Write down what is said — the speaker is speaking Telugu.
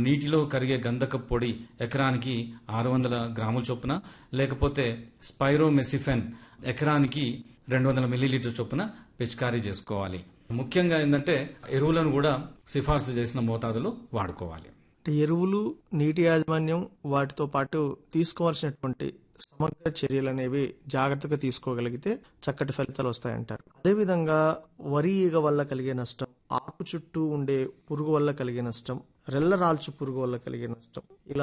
నీటిలో కరిగే గంధక పొడి ఎకరానికి ఆరు వందల గ్రాముల చొప్పున లేకపోతే స్పైరోమెసిఫెన్ ఎకరానికి రెండు వందల మిల్లీలీటర్ చొప్పున పిచికారీ చేసుకోవాలి ముఖ్యంగా ఏంటంటే ఎరువులను కూడా సిఫార్సు చేసిన మోతాదులో వాడుకోవాలి అంటే ఎరువులు నీటి యాజమాన్యం వాటితో పాటు తీసుకోవాల్సినటువంటి సమగ్ర చర్యలు అనేవి జాగ్రత్తగా తీసుకోగలిగితే చక్కటి ఫలితాలు వస్తాయంటారు అదేవిధంగా వరి ఈగ వల్ల కలిగే నష్టం ఆకు చుట్టూ ఉండే పురుగు వల్ల కలిగే నష్టం రెల్ల రాల్చు పురుగు వల్ల కలిగే నష్టం ఇలా